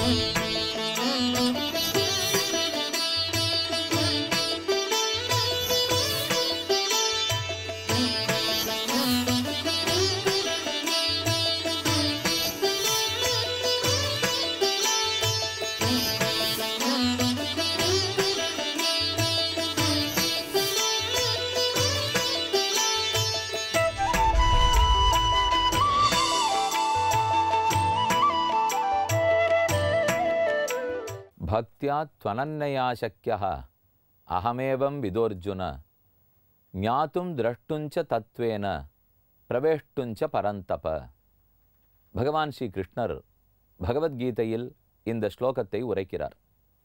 ಭಕ್ತ್ಯಾ ತ್ವನನ್ಯಯಾ ಶಕ್ಯ ಅಹಮೇವಂ ವಿದೋರ್ಜುನ ಜ್ಞಾತುಂ ದ್ರಷ್ಟುಂಚ தத்வேன பிரவேஷ்டுஞ்ச பரந்தப பகவான் ஸ்ரீ கிருஷ்ணர் பகவத்கீதையில் இந்த ஸ்லோகத்தை உரைக்கிறார்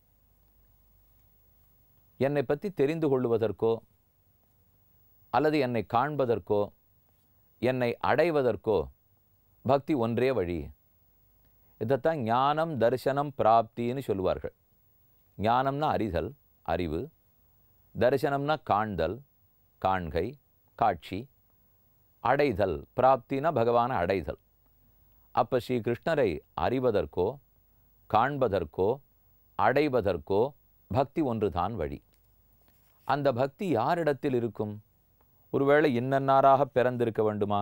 என்னை பற்றி தெரிந்து கொள்வதற்கோ அல்லது என்னை காண்பதற்கோ என்னை அடைவதற்கோ பக்தி ஒன்றே வழி இதைத்தான் ஞானம் தரிசனம் பிராப்தின்னு சொல்லுவார்கள் ஞானம்னா அறிதல் அறிவு தரிசனம்னா காண்தல் காண்கை காட்சி அடைதல் பிராப்தினா பகவானை அடைதல் அப்போ ஸ்ரீ கிருஷ்ணரை அறிவதற்கோ காண்பதற்கோ அடைவதற்கோ பக்தி ஒன்றுதான் வழி அந்த பக்தி யாரிடத்தில் இருக்கும் ஒருவேளை இன்னன்னாராக பிறந்திருக்க வேண்டுமா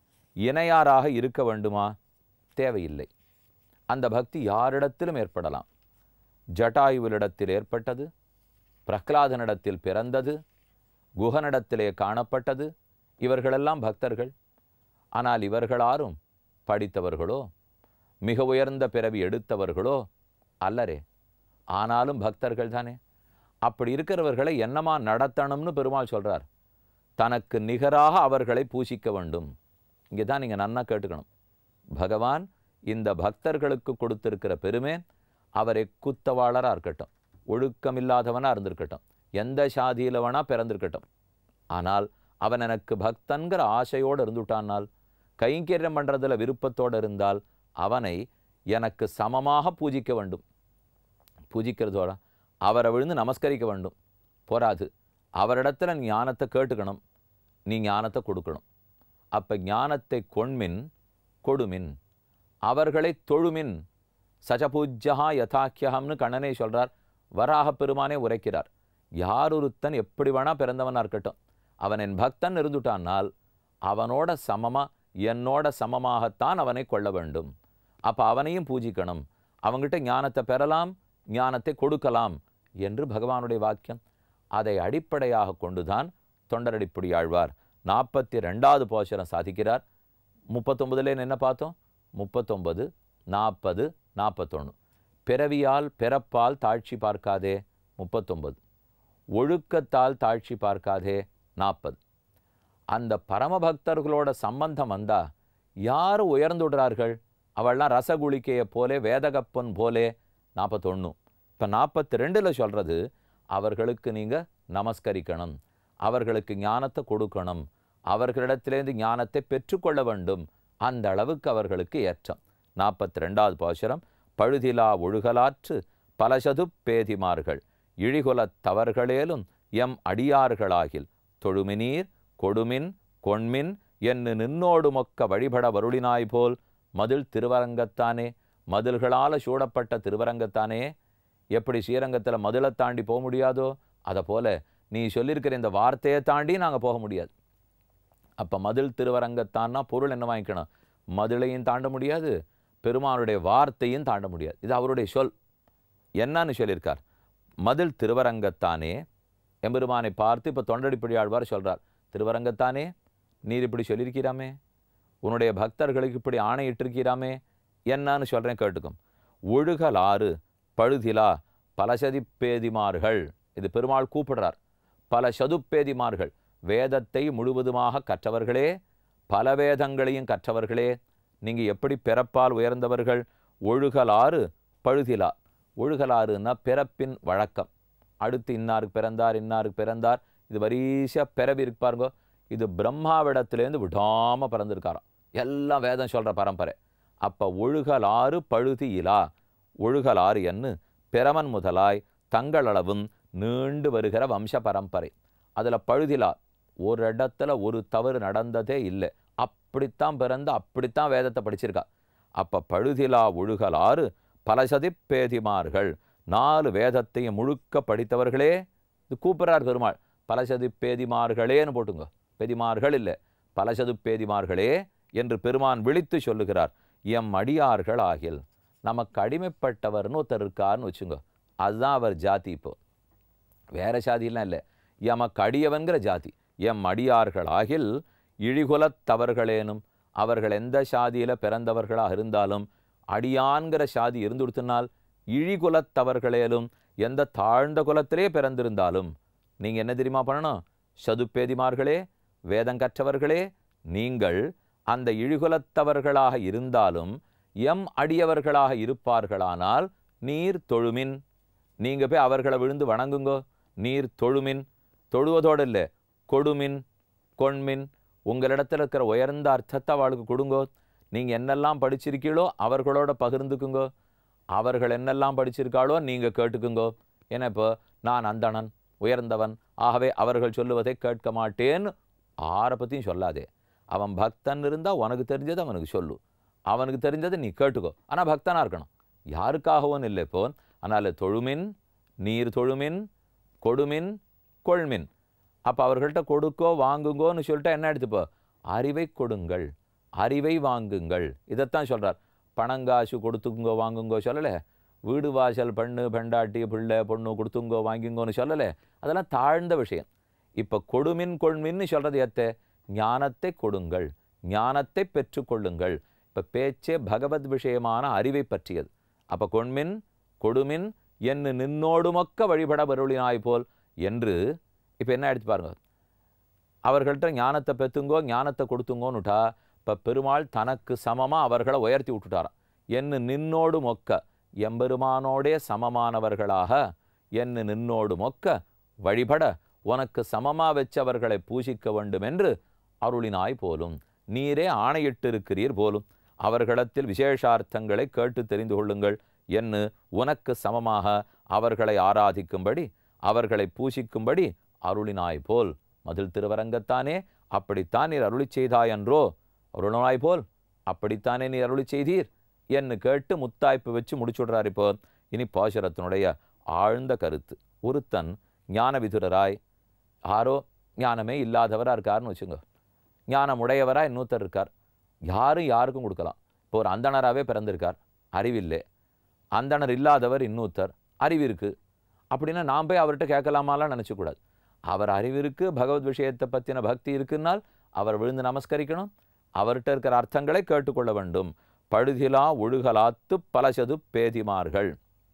இணையாராக இருக்க வேண்டுமா தேவையில்லை அந்த பக்தி யாரிடத்திலும் ஏற்படலாம் ஜட்டாயுவிலிடத்தில் ஏற்பட்டது பிரகலாதனிடத்தில் பிறந்தது குகனிடத்திலே காணப்பட்டது இவர்களெல்லாம் பக்தர்கள் ஆனால் இவர்களாரும் படித்தவர்களோ மிக உயர்ந்த பிறவி எடுத்தவர்களோ அல்லரே ஆனாலும் பக்தர்கள் தானே அப்படி இருக்கிறவர்களை என்னமா நடத்தணும்னு பெருமாள் சொல்றார் தனக்கு நிகராக அவர்களை பூசிக்க வேண்டும் இங்கே தான் நீங்கள் நன்னா கேட்டுக்கணும் பகவான் இந்த பக்தர்களுக்கு கொடுத்திருக்கிற பெருமை அவரை குத்தவாளராக இருக்கட்டும் ஒழுக்கமில்லாதவனாக இருந்திருக்கட்டும் எந்த சாதியில் வேணா பிறந்திருக்கட்டும் ஆனால் அவன் எனக்கு பக்தன்கிற ஆசையோடு இருந்துட்டானால் கைங்கரியம் பண்ணுறதுல விருப்பத்தோடு இருந்தால் அவனை எனக்கு சமமாக பூஜிக்க வேண்டும் பூஜிக்கிறதோட அவரை விழுந்து நமஸ்கரிக்க வேண்டும் போராது அவரிடத்துல நீ ஞானத்தை கேட்டுக்கணும் நீ ஞானத்தை கொடுக்கணும் அப்போ ஞானத்தை கொண்மின் கொடுமின் அவர்களை தொழுமின் சஜபூஜ்யா யதாக்கியகம்னு கண்ணனே சொல்றார் வராக பெருமானே உரைக்கிறார் யார் ஒருத்தன் எப்படி வேணா பிறந்தவனா இருக்கட்டும் அவன் என் பக்தன் இருந்துட்டானால் அவனோட சமமா என்னோட சமமாகத்தான் அவனை கொள்ள வேண்டும் அப்போ அவனையும் பூஜிக்கணும் அவங்கிட்ட ஞானத்தை பெறலாம் ஞானத்தை கொடுக்கலாம் என்று பகவானுடைய வாக்கியம் அதை அடிப்படையாக கொண்டுதான் தொண்டரடிப்புடி ஆழ்வார் நாற்பத்தி ரெண்டாவது போஷரம் சாதிக்கிறார் முப்பத்தொன்பதுல என்ன பார்த்தோம் முப்பத்தொன்பது நாற்பது நாற்பத்தொன்று பிறவியால் பிறப்பால் தாழ்ச்சி பார்க்காதே முப்பத்தொன்பது ஒழுக்கத்தால் தாழ்ச்சி பார்க்காதே நாற்பது அந்த பரமபக்தர்களோட சம்பந்தம் வந்தா யார் உயர்ந்துடுறார்கள் அவள்லாம் ரசகுளிக்கையை போலே வேதகப்பன் போலே நாற்பத்தொன்று இப்போ நாற்பத்தி ரெண்டில் சொல்கிறது அவர்களுக்கு நீங்கள் நமஸ்கரிக்கணும் அவர்களுக்கு ஞானத்தை கொடுக்கணும் அவர்களிடத்திலேருந்து ஞானத்தை பெற்றுக்கொள்ள வேண்டும் அந்த அளவுக்கு அவர்களுக்கு ஏற்றம் நாற்பத்தி ரெண்டாவது பாசுரம் பழுதிலா ஒழுகலாற்று பலசது பேதிமார்கள் இழிகுலத் தவர்களேலும் எம் அடியார்களாகில் தொழுமினீர் கொடுமின் கொண்மின் என்று நின்னோடு மொக்க வழிபட வருளினாய் போல் மதில் திருவரங்கத்தானே மதில்களால் சூடப்பட்ட திருவரங்கத்தானே எப்படி ஸ்ரீரங்கத்தில் மதிலை தாண்டி போக முடியாதோ அதை போல நீ சொல்லியிருக்கிற இந்த வார்த்தையை தாண்டி நாங்கள் போக முடியாது அப்போ மதில் திருவரங்கத்தான்னா பொருள் என்ன வாங்கிக்கணும் மதிலையும் தாண்ட முடியாது பெருமானுடைய வார்த்தையும் தாண்ட முடியாது இது அவருடைய சொல் என்னன்னு சொல்லியிருக்கார் மதில் திருவரங்கத்தானே எம்பெருமானை பார்த்து இப்போ தொண்டடிப்படி ஆழ்வார் சொல்கிறார் திருவரங்கத்தானே நீர் இப்படி சொல்லியிருக்கிறாமே உன்னுடைய பக்தர்களுக்கு இப்படி ஆணையிட்டிருக்கிறாமே என்னன்னு சொல்கிறேன் கேட்டுக்கும் ஒழுகல் ஆறு பழுதிலா பல சதிப்பேதிமார்கள் இது பெருமாள் கூப்பிடுறார் பல சதுப்பேதிமார்கள் வேதத்தை முழுவதுமாக கற்றவர்களே பல வேதங்களையும் கற்றவர்களே நீங்கள் எப்படி பிறப்பால் உயர்ந்தவர்கள் ஒழுகலாறு பழுதிலா ஒழுகலாறுன்னா பிறப்பின் வழக்கம் அடுத்து இன்னாருக்கு பிறந்தார் இன்னாருக்கு பிறந்தார் இது வரிசையாக பிறவி இருக்கு பாருங்க இது பிரம்மாவிடத்துலேருந்து விடாமல் பிறந்திருக்காராம் எல்லாம் வேதம் சொல்கிற பரம்பரை அப்போ ஒழுகலாறு பழுதி இலா ஒழுகலாறு என்று பிறமன் முதலாய் தங்களளவும் நீண்டு வருகிற வம்ச பரம்பரை அதில் பழுதிலா ஒரு இடத்துல ஒரு தவறு நடந்ததே இல்லை அப்படித்தான் பிறந்து அப்படித்தான் வேதத்தை படிச்சிருக்கா அப்போ பழுதிலா ஒழுகலாறு பலசதி பேதிமார்கள் நாலு வேதத்தையும் முழுக்க படித்தவர்களே இது கூப்பிட்றார் பெருமாள் பலசதி பேதிமார்களேன்னு போட்டுங்க பேதிமார்கள் இல்லை பலசது பேதிமார்களே என்று பெருமான் விழித்து சொல்லுகிறார் எம் அடியார்கள் ஆகில் நமக்கு அடிமைப்பட்டவர்னு ஒருத்தர் இருக்காருன்னு வச்சுங்க அதுதான் அவர் ஜாதி இப்போ வேற சாதியெல்லாம் இல்லை எமக்கு அடியவன்கிற ஜாதி எம் அடியார்கள் ஆகில் இழிகுலத்தவர்களேனும் அவர்கள் எந்த சாதியில் பிறந்தவர்களாக இருந்தாலும் அடியான்கிற சாதி இருந்துடுத்தினால் இழிகுலத்தவர்களேலும் எந்த தாழ்ந்த குலத்திலே பிறந்திருந்தாலும் நீங்கள் என்ன தெரியுமா பண்ணணும் சதுப்பேதிமார்களே வேதம் கற்றவர்களே நீங்கள் அந்த இழிகுலத்தவர்களாக இருந்தாலும் எம் அடியவர்களாக இருப்பார்களானால் நீர் தொழுமின் நீங்க போய் அவர்களை விழுந்து வணங்குங்கோ நீர் தொழுமின் தொழுவதோடு இல்லை கொடுமின் கொண்மின் உங்களிடத்தில் இருக்கிற உயர்ந்த அர்த்தத்தை அவளுக்கு கொடுங்கோ நீங்க என்னெல்லாம் படிச்சிருக்கீளோ அவர்களோட பகிர்ந்துக்குங்கோ அவர்கள் என்னெல்லாம் படிச்சிருக்காளோ நீங்க கேட்டுக்குங்கோ ஏன்னா இப்போ நான் அந்தணன் உயர்ந்தவன் ஆகவே அவர்கள் சொல்லுவதை கேட்க மாட்டேன்னு ஆரை பற்றியும் சொல்லாதே அவன் பக்தன் இருந்தால் உனக்கு தெரிஞ்சது அவனுக்கு சொல்லு அவனுக்கு தெரிஞ்சதை நீ கேட்டுக்கோ ஆனால் பக்தனாக இருக்கணும் யாருக்காகவும் இல்லை இப்போ அதனால் தொழுமின் நீர் தொழுமின் கொடுமின் கொள்மின் அப்போ அவர்கள்ட்ட கொடுக்கோ வாங்குங்கோன்னு சொல்லிட்டு என்ன எடுத்துப்போ அறிவை கொடுங்கள் அறிவை வாங்குங்கள் இதைத்தான் சொல்கிறார் பணங்காசு கொடுத்துக்குங்கோ வாங்குங்கோ சொல்லலை வீடு வாசல் பெண்ணு பெண்டாட்டி பிள்ளை பொண்ணு கொடுத்துங்கோ வாங்கிங்கோன்னு சொல்லலை அதெல்லாம் தாழ்ந்த விஷயம் இப்போ கொடுமின் கொள்மின்னு சொல்கிறது எத்த ஞானத்தை கொடுங்கள் ஞானத்தை பெற்றுக்கொள்ளுங்கள் இப்போ பேச்சே பகவத் விஷயமான அறிவை பற்றியது அப்போ கொண்மின் கொடுமின் என்று நின்னோடுமொக்க வழிபட வருளினாய் போல் என்று இப்போ என்ன எடுத்து பாருங்க அவர்கள்ட்ட ஞானத்தை பெற்றுங்கோ ஞானத்தை கொடுத்துங்கோன்னுட்டா இப்போ பெருமாள் தனக்கு சமமாக அவர்களை உயர்த்தி விட்டுட்டாராம் என்று நின்னோடு மொக்க எம்பெருமானோடே சமமானவர்களாக என்று நின்னோடு மொக்க வழிபட உனக்கு சமமா வச்சவர்களை பூசிக்க வேண்டும் என்று அருளினாய் போலும் நீரே ஆணையிட்டிருக்கிறீர் போலும் அவர்களிடத்தில் விசேஷார்த்தங்களை கேட்டு தெரிந்து கொள்ளுங்கள் என்று உனக்கு சமமாக அவர்களை ஆராதிக்கும்படி அவர்களை பூசிக்கும்படி அருளினாய் போல் மதில் திருவரங்கத்தானே அப்படித்தான் நீர் அருளி செய்தாய் என்றோ அருளினாய் போல் அப்படித்தானே நீர் அருளி செய்தீர் என்று கேட்டு முத்தாய்ப்பு வச்சு முடிச்சுடுறார் இப்போ இனி பாசுரத்தினுடைய ஆழ்ந்த கருத்து ஒருத்தன் ஞான விதுரராய் யாரோ ஞானமே இல்லாதவராக இருக்காருன்னு வச்சுங்க ஞானம் உடையவராக இன்னொருத்தர் இருக்கார் யாரும் யாருக்கும் கொடுக்கலாம் இப்போ ஒரு அந்தணராகவே பிறந்திருக்கார் அறிவில்லை அந்தணர் இல்லாதவர் இன்னொருத்தர் அறிவு இருக்கு அப்படின்னா நாம் போய் அவர்கிட்ட கேட்கலாமாலாம் நினச்சக்கூடாது அவர் அறிவிற்கு பகவத் விஷயத்தை பற்றின பக்தி இருக்குன்னால் அவர் விழுந்து நமஸ்கரிக்கணும் அவர்கிட்ட இருக்கிற அர்த்தங்களை கேட்டுக்கொள்ள வேண்டும் பழுதிலா ஒழுகலாத்து பலசது பேதிமார்கள்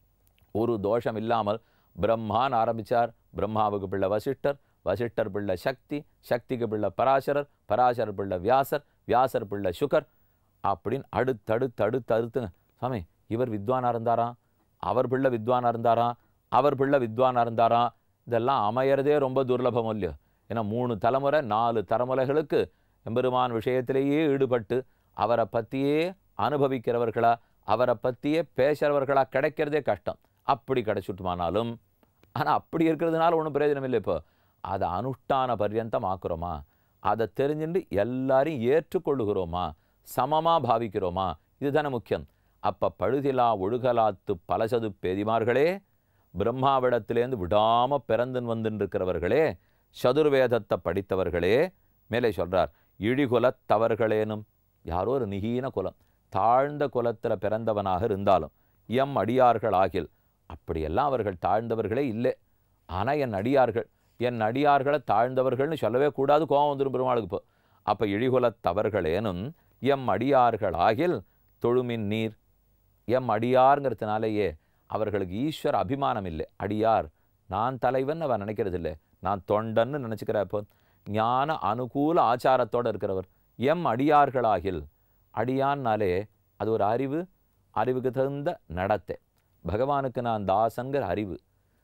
ஒரு தோஷம் இல்லாமல் பிரம்மான் ஆரம்பித்தார் பிரம்மாவுக்கு பிள்ளை வசிஷ்டர் வசிஷ்டர் பிள்ளை சக்தி சக்திக்கு பிள்ளை பராசரர் பராசரர் பிள்ளை வியாசர் வியாசர் பிள்ளை சுகர் அப்படின்னு அடுத்தடுத்து அடுத்து அடுத்துங்க சாமி இவர் வித்வானா இருந்தாராம் அவர் பிள்ளை வித்வானா இருந்தாராம் அவர் பிள்ளை வித்வானா இருந்தாராம் இதெல்லாம் அமையறதே ரொம்ப துர்லபம் இல்லையோ ஏன்னா மூணு தலைமுறை நாலு தலைமுறைகளுக்கு எம்பெருமான் விஷயத்திலேயே ஈடுபட்டு அவரை பற்றியே அனுபவிக்கிறவர்களா அவரை பற்றியே பேசுகிறவர்களா கிடைக்கிறதே கஷ்டம் அப்படி கிடைச்சுட்டுமானாலும் ஆனால் அப்படி இருக்கிறதுனால ஒன்றும் பிரயோஜனம் இல்லை இப்போ அதை அனுஷ்டான பர்யந்தம் ஆக்குறோமா அதை தெரிஞ்சுட்டு எல்லாரையும் ஏற்றுக்கொள்ளுகிறோமா சமமாக பாவிக்கிறோமா இதுதானே முக்கியம் அப்போ பழுதிலா ஒழுகலாத்து பலசது பேதிமார்களே பிரம்மாவிடத்திலேருந்து விடாமல் பிறந்துன்னு வந்துன்னு இருக்கிறவர்களே சதுர்வேதத்தை படித்தவர்களே மேலே சொல்கிறார் இழிகுலத்தவர்களேனும் யாரோ ஒரு நிகீன குலம் தாழ்ந்த குலத்தில் பிறந்தவனாக இருந்தாலும் எம் அடியார்கள் ஆகில் அப்படியெல்லாம் அவர்கள் தாழ்ந்தவர்களே இல்லை ஆனால் என் அடியார்கள் என் அடியார்களை தாழ்ந்தவர்கள்னு சொல்லவே கூடாது கோபம் வந்துடும் பெருமாளுக்கு இப்போ அப்போ இழிகுலத்தவர்களேனும் எம் அடியார்கள் ஆகில் தொழுமின் நீர் எம் அடியாருங்கிறதுனாலேயே அவர்களுக்கு ஈஸ்வர அபிமானம் இல்லை அடியார் நான் தலைவன் அவன் நினைக்கிறது இல்லை நான் தொண்டன்னு நினச்சிக்கிற இப்போ ஞான அனுகூல ஆச்சாரத்தோடு இருக்கிறவர் எம் அடியார்களாகில் அடியான்னாலே அது ஒரு அறிவு அறிவுக்கு தகுந்த நடத்தை பகவானுக்கு நான் தாசன்கிற அறிவு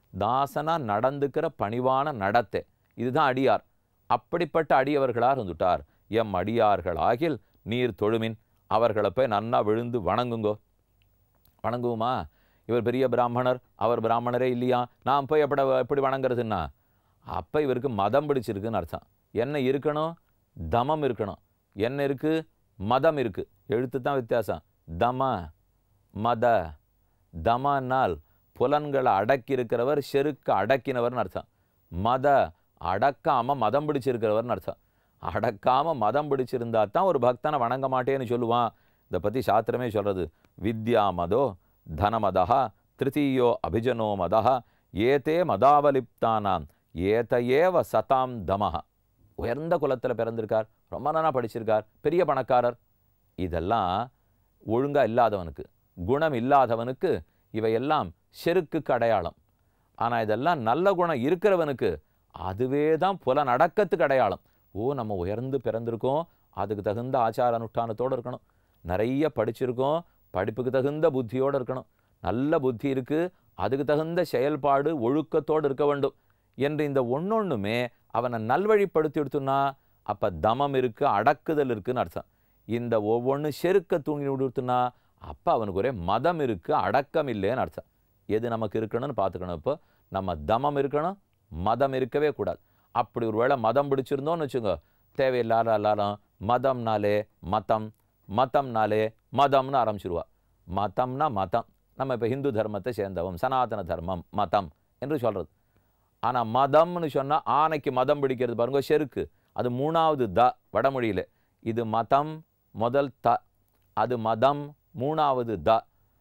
தாசனா நடந்துக்கிற பணிவான நடத்தை இதுதான் அடியார் அப்படிப்பட்ட அடியவர்களாக இருந்துட்டார் எம் அடியார்கள் ஆகில் நீர் தொழுமின் அவர்களை போய் நன்னா விழுந்து வணங்குங்கோ வணங்குவோமா இவர் பெரிய பிராமணர் அவர் பிராமணரே இல்லையா நான் போய் எப்படி எப்படி வணங்குறதுன்னா அப்போ இவருக்கு மதம் பிடிச்சிருக்குன்னு அர்த்தம் என்ன இருக்கணும் தமம் இருக்கணும் என்ன இருக்குது மதம் இருக்குது எழுத்து தான் வித்தியாசம் தம மத தமனால் புலன்களை அடக்கி இருக்கிறவர் செருக்கு அடக்கினவர்னு அர்த்தம் மத அடக்காம மதம் பிடிச்சிருக்கிறவர்னு அர்த்தம் அடக்காம மதம் பிடிச்சிருந்தா தான் ஒரு பக்தனை வணங்க மாட்டேன்னு சொல்லுவான் இதை பற்றி சாஸ்திரமே சொல்றது வித்யா மதோ தனமதா திருத்தீயோ அபிஜனோ மதா ஏதே மதாவலிப்தானாம் ஏத ஏவ சதாம் தமஹ உயர்ந்த குலத்தில் பிறந்திருக்கார் ரொம்ப நல்லா படிச்சிருக்கார் பெரிய பணக்காரர் இதெல்லாம் ஒழுங்கா இல்லாதவனுக்கு குணம் இல்லாதவனுக்கு இவையெல்லாம் செருக்குக்கு அடையாளம் ஆனால் இதெல்லாம் நல்ல குணம் இருக்கிறவனுக்கு அதுவே தான் புலன் அடக்கத்துக்கு அடையாளம் ஓ நம்ம உயர்ந்து பிறந்திருக்கோம் அதுக்கு தகுந்த ஆச்சார அனுஷ்டானத்தோடு இருக்கணும் நிறைய படிச்சிருக்கோம் படிப்புக்கு தகுந்த புத்தியோடு இருக்கணும் நல்ல புத்தி இருக்குது அதுக்கு தகுந்த செயல்பாடு ஒழுக்கத்தோடு இருக்க வேண்டும் என்று இந்த ஒன்னொன்றுமே அவனை நல்வழிப்படுத்தி எடுத்துனா அப்போ தமம் இருக்குது அடக்குதல் இருக்குன்னு அர்த்தம் இந்த ஒவ்வொன்று செருக்க தூங்கி விடுத்துனா அப்போ அவனுக்கு ஒரே மதம் இருக்குது அடக்கம் இல்லைன்னு அர்த்தம் எது நமக்கு இருக்கணும்னு பார்த்துக்கணும் இப்போ நம்ம தமம் இருக்கணும் மதம் இருக்கவே கூடாது அப்படி ஒரு வேளை மதம் பிடிச்சிருந்தோம்னு வச்சுங்க தேவையில்லாத எல்லாரும் மதம்னாலே மதம் மதம்னாலே மதம்னு ஆரம்பிச்சிருவா மதம்னா மதம் நம்ம இப்போ ஹிந்து தர்மத்தை சேர்ந்தவம் சனாதன தர்மம் மதம் என்று சொல்கிறது ஆனால் மதம்னு சொன்னால் ஆனைக்கு மதம் பிடிக்கிறது பாருங்க செருக்கு அது மூணாவது த வடமொழியில் இது மதம் முதல் த அது மதம் மூணாவது த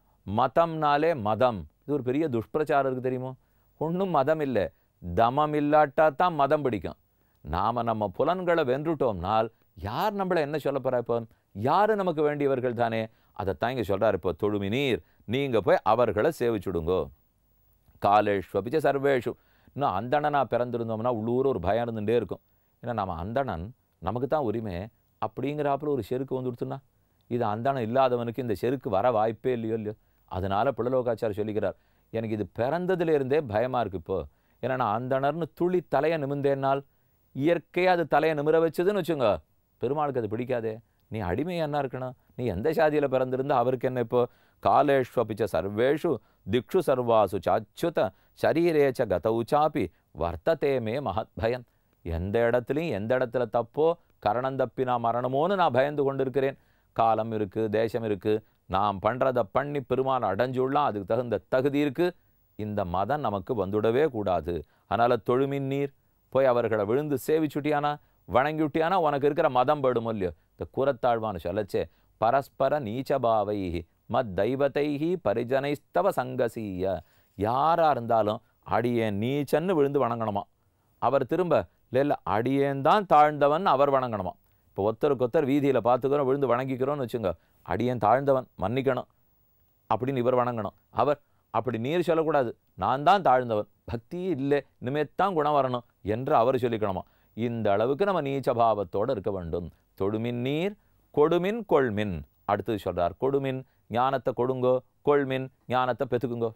மதம்னாலே மதம் இது ஒரு பெரிய துஷ்பிரச்சாரம் இருக்குது தெரியுமோ ஒன்றும் மதம் இல்லை தமம் இல்லாட்டா தான் மதம் பிடிக்கும் நாம் நம்ம புலன்களை வென்றுட்டோம்னால் யார் நம்மளை என்ன சொல்ல போகிறா இப்போ யார் நமக்கு வேண்டியவர்கள் தானே அதைத்தான் இங்கே சொல்கிறார் இப்போ தொழுமி நீர் நீங்கள் போய் அவர்களை சேவிச்சுடுங்கோ காலேஷ்வபிச்ச சர்வேஷு இன்னும் அந்தணனாக பிறந்திருந்தோம்னா உள்ளூர் ஒரு பயம் இருந்துகிட்டே இருக்கும் ஏன்னா நம்ம அந்தணன் நமக்கு தான் உரிமை அப்படிங்கிறாப்புல ஒரு செருக்கு வந்துடுத்துன்னா இது அந்தணன் இல்லாதவனுக்கு இந்த செருக்கு வர வாய்ப்பே இல்லையோ இல்லையோ அதனால புலலோகாச்சார் சொல்லிக்கிறார் எனக்கு இது பிறந்ததுலேருந்தே பயமாக இருக்குது இப்போ ஏன்னா நான் அந்தணர்னு துளி தலையை நிமிந்தேனால் இயற்கையாக அது தலையை நிமிர வச்சதுன்னு வச்சுங்க பெருமாளுக்கு அது பிடிக்காதே நீ அடிமையா என்ன இருக்கணும் நீ எந்த சாதியில் பிறந்திருந்தா அவருக்கு என்ன இப்போ காலேஷ்வபிச்ச சர்வேஷு திக்ஷு சர்வாசு சாச்சுத சரீரேச்ச கதவுச்சாப்பி வர்த்ததே மே மகத் பயம் எந்த இடத்துலையும் எந்த இடத்துல தப்போ கரணம் தப்பினா மரணமோன்னு நான் பயந்து கொண்டிருக்கிறேன் காலம் இருக்குது தேசம் இருக்குது நாம் பண்ணுறதை பண்ணி பெருமாள் அடைஞ்சுள்ளாம் அதுக்கு தகுந்த தகுதி இருக்குது இந்த மதம் நமக்கு வந்துடவே கூடாது அதனால் தொழுமின் நீர் போய் அவர்களை விழுந்து சேவிச்சுட்டியானா வணங்கிவிட்டியானா உனக்கு இருக்கிற மதம் படுமோ இல்லையோ இந்த கூறத்தாழ்வான்னு சொல்லச்சே பரஸ்பர நீச்சபாவை மத் தெய்வத்தைஹி பரிஜனைஸ்தவ சங்கசீய யாராக இருந்தாலும் அடியேன் நீச்சன்னு விழுந்து வணங்கணுமா அவர் திரும்ப இல்லை இல்லை அடியேன் தான் தாழ்ந்தவன் அவர் வணங்கணுமா இப்போ ஒருத்தருக்கு ஒருத்தர் வீதியில் பார்த்துக்கிறோம் விழுந்து வணங்கிக்கிறோம்னு வச்சுங்க அடியேன் தாழ்ந்தவன் மன்னிக்கணும் அப்படின்னு இவர் வணங்கணும் அவர் அப்படி நீர் சொல்லக்கூடாது நான் தான் தாழ்ந்தவன் பக்தியே இல்லை இனிமேத்தான் குணம் வரணும் என்று அவர் சொல்லிக்கணுமா இந்த அளவுக்கு நம்ம நீச்ச பாவத்தோடு இருக்க வேண்டும் தொடுமின் நீர் கொடுமின் கொள்மின் அடுத்தது சொல்றார் கொடுமின் ஞானத்தை கொடுங்கோ கொள்மின் ஞானத்தை பெற்றுக்குங்கோ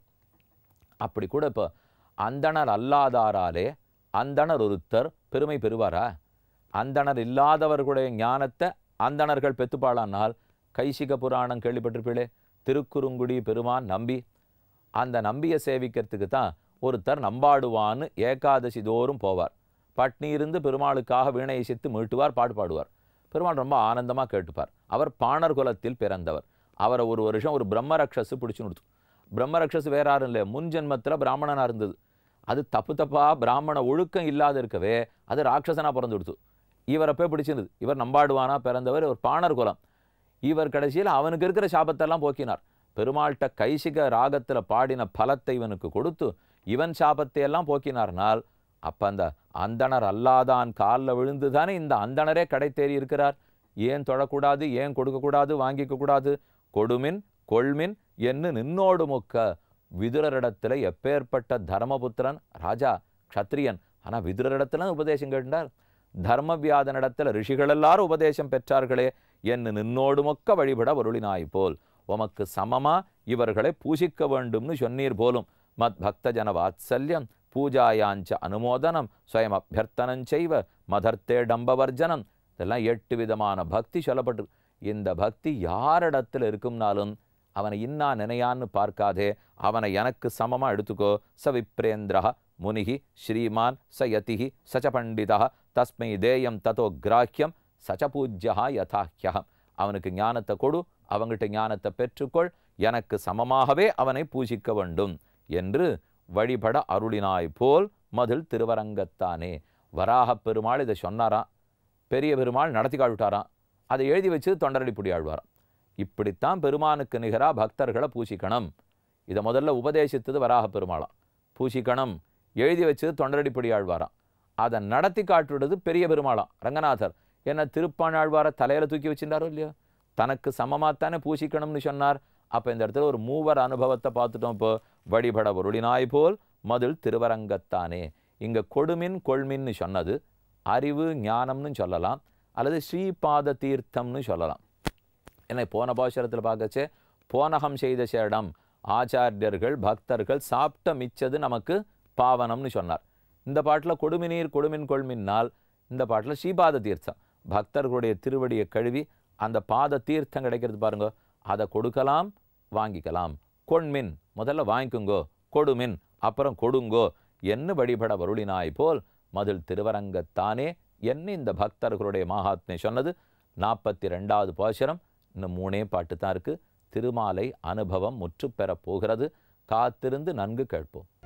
அப்படி கூட இப்போ அந்தணர் அல்லாதாராலே அந்தணர் ஒருத்தர் பெருமை பெறுவாரா அந்தணர் இல்லாதவர்களுடைய ஞானத்தை அந்தணர்கள் பெத்துப்பாளானால் கைசிக புராணம் கேள்விப்பட்டிருப்பீளே திருக்குறுங்குடி பெருமான் நம்பி அந்த நம்பியை சேவிக்கிறதுக்கு தான் ஒருத்தர் நம்பாடுவான்னு ஏகாதசி தோறும் போவார் பட்னி இருந்து பெருமாளுக்காக வீணையை சித்து மீட்டுவார் பாட்டு பாடுவார் பெருமாள் ரொம்ப ஆனந்தமாக கேட்டுப்பார் அவர் பாணர் குலத்தில் பிறந்தவர் அவரை ஒரு வருஷம் ஒரு பிரம்மரக்ஷஸ் பிடிச்சு நிறுத்தும் பிரம்மரக்ஷஸ் வேற யாரும் இல்லை முன் ஜென்மத்தில் பிராமணனாக இருந்தது அது தப்பு தப்பாக பிராமண ஒழுக்கம் இல்லாத இருக்கவே அது ராட்சசனாக பிறந்து கொடுத்து இவரை போய் பிடிச்சிருந்தது இவர் நம்பாடுவானா பிறந்தவர் ஒரு பாணர் குலம் இவர் கடைசியில் அவனுக்கு இருக்கிற சாபத்தெல்லாம் போக்கினார் பெருமாள்கிட்ட கைசிக ராகத்தில் பாடின பலத்தை இவனுக்கு கொடுத்து இவன் சாபத்தை எல்லாம் போக்கினார்னால் அப்போ அந்த அந்தணர் அல்லாதான் காலில் விழுந்து தானே இந்த அந்தணரே கடை தேறி இருக்கிறார் ஏன் தொழக்கூடாது ஏன் கொடுக்கக்கூடாது வாங்கிக்க கூடாது கொடுமின் கொள்மின் என்று நின்னோடு முக்க விதுரரிடத்துல எப்பேற்பட்ட தர்மபுத்திரன் ராஜா க்ஷத்ரியன் ஆனால் விதுரரிடத்துல உபதேசம் கேட்டார் தர்மவியாதனிடத்தில் ரிஷிகள் எல்லாரும் உபதேசம் பெற்றார்களே என்று நின்னோடு மொக்க வழிபட வருளினாய் போல் உமக்கு சமமா இவர்களை பூசிக்க வேண்டும்னு சொன்னீர் போலும் மத் பக்தஜன வாத்சல்யம் பூஜாயாஞ்ச அனுமோதனம் ஸ்வயம் அபியர்த்தனஞ்செய்வ மதர்த்தே டம்பவர்ஜனம் இதெல்லாம் எட்டு விதமான பக்தி சொல்லப்பட்டு இந்த பக்தி யாரிடத்துல இருக்கும்னாலும் அவனை இன்னா நினையான்னு பார்க்காதே அவனை எனக்கு சமமா எடுத்துக்கோ ச விப்ரேந்திரா முனிகி ஸ்ரீமான் ச யதிஹி சச்ச பண்டிதா தஸ்மை தேயம் ததோ கிராஹ்யம் சச்ச பூஜ்யா யதாஹ்யம் அவனுக்கு ஞானத்தை கொடு அவங்கிட்ட ஞானத்தை பெற்றுக்கொள் எனக்கு சமமாகவே அவனை பூஜிக்க வேண்டும் என்று வழிபட அருளினாய் போல் மதில் திருவரங்கத்தானே வராகப் பெருமாள் இதை சொன்னாராம் பெரிய பெருமாள் நடத்தி காட்டுட்டாராம் அதை எழுதி வச்சு தொண்டரடிப்புடி ஆழ்வாராம் இப்படித்தான் பெருமானுக்கு நிகரா பக்தர்களை பூசிக்கணும் இதை முதல்ல உபதேசித்தது வராக பெருமாளாம் பூசிக்கணும் எழுதி வச்சது தொண்டரடிப்படி ஆழ்வாராம் அதை நடத்தி காட்டுறது பெரிய பெருமாளாம் ரங்கநாதர் என்ன திருப்பாணாழ்வாரை தலையில தூக்கி வச்சிருந்தாரோ இல்லையோ தனக்கு சமமாத்தானே பூசிக்கணும்னு சொன்னார் அப்போ இந்த இடத்துல ஒரு மூவர் அனுபவத்தை பார்த்துட்டோம் இப்போ வழிபட ஒருளினாய் போல் மதில் திருவரங்கத்தானே இங்க கொடுமின் கொள்மின்னு சொன்னது அறிவு ஞானம்னு சொல்லலாம் அல்லது ஸ்ரீபாத தீர்த்தம்னு சொல்லலாம் ஏன்னா போன பாசுரத்தில் பார்க்கச்சே போனகம் செய்த சேடம் ஆச்சாரியர்கள் பக்தர்கள் சாப்பிட்ட மிச்சது நமக்கு பாவனம்னு சொன்னார் இந்த பாட்டில் கொடுமினீர் கொடுமின் கொள்மின்னால் இந்த பாட்டில் ஸ்ரீபாத தீர்த்தம் பக்தர்களுடைய திருவடியை கழுவி அந்த பாத தீர்த்தம் கிடைக்கிறது பாருங்க அதை கொடுக்கலாம் வாங்கிக்கலாம் கொண்மின் முதல்ல வாங்கிக்குங்கோ கொடுமின் அப்புறம் கொடுங்கோ என்ன வழிபட வருளினாய் போல் மதில் திருவரங்கத்தானே என்ன இந்த பக்தர்களுடைய மகாத்மை சொன்னது நாற்பத்தி ரெண்டாவது பாசுரம் இன்னும் மூணே பாட்டு தான் இருக்கு திருமாலை அனுபவம் முற்று பெறப் போகிறது காத்திருந்து நன்கு கேட்போம்